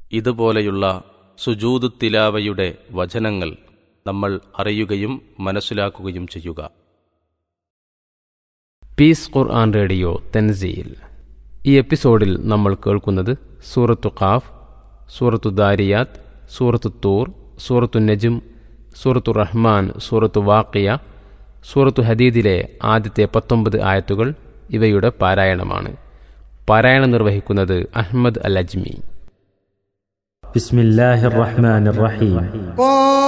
ഇതുപോലെയുള്ള സുജൂദ് തിലാവയുടെ വചനങ്ങൾ നമ്മൾ അറിയുകയും മനസ്സിലാക്കുകയും ചെയ്യുക പീസ് ഖുർആൻ റേഡിയോ തെൻസീൽ ഈ എപ്പിസോഡിൽ നമ്മൾ കേൾക്കുന്നത് സൂറത്തു ഖാഫ് സൂറത്തു ദാരിയാത്ത് സൂറത്തു തൂർ സൂറത്തു നജും സൂറത്തു റഹ്മാൻ സൂറത്തു വാക്കിയ സൂറത്തു ഹദീദിലെ ആദ്യത്തെ പത്തൊമ്പത് ആയത്തുകൾ ഇവയുടെ പാരായണമാണ് പാരായണം നിർവഹിക്കുന്നത് അഹമ്മദ് അൽ അജ്മി بسم الله الرحمن الرحيم